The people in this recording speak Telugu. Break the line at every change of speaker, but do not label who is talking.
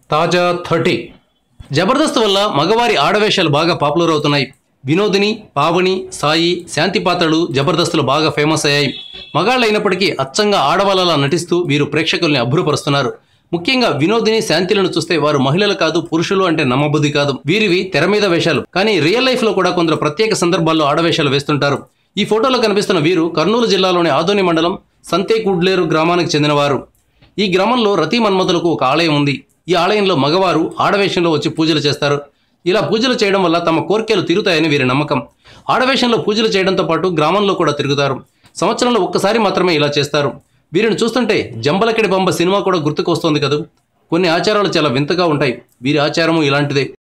తాజా థర్టీ జబర్దస్త్ వల్ల మగవారి ఆడవేషాలు బాగా పాపులర్ అవుతున్నాయి వినోదిని పావని సాయి శాంతి పాత్రలు జబర్దస్త్లు బాగా ఫేమస్ అయ్యాయి మగాళ్ళు అయినప్పటికీ అచ్చంగా ఆడవాళ్ళలా నటిస్తూ వీరు ప్రేక్షకుల్ని అభ్రుపరుస్తున్నారు ముఖ్యంగా వినోదిని శాంతిలను చూస్తే వారు మహిళలు కాదు పురుషులు అంటే నమ్మబుద్ధి కాదు వీరివి తెర మీద వేషాలు కానీ రియల్ లైఫ్ లో కూడా కొందరు ప్రత్యేక సందర్భాల్లో ఆడవేషాలు వేస్తుంటారు ఈ ఫోటోలో కనిపిస్తున్న వీరు కర్నూలు జిల్లాలోని ఆదోని మండలం సంతేకుడ్లేరు గ్రామానికి చెందినవారు ఈ గ్రామంలో రతి మన్మథులకు ఒక ఆలయం ఉంది ఈ ఆలయంలో మగవారు ఆడవేషంలో వచ్చి పూజలు చేస్తారు ఇలా పూజలు చేయడం వల్ల తమ కోరికలు తీరుతాయని వీరి నమ్మకం ఆడవేషంలో పూజలు చేయడంతో పాటు గ్రామంలో కూడా తిరుగుతారు సంవత్సరంలో ఒక్కసారి మాత్రమే ఇలా చేస్తారు వీరిని చూస్తుంటే జంబలకిడి బొమ్మ సినిమా కూడా గుర్తుకు వస్తుంది కదా కొన్ని ఆచారాలు చాలా వింతగా ఉంటాయి వీరి ఆచారము ఇలాంటిదే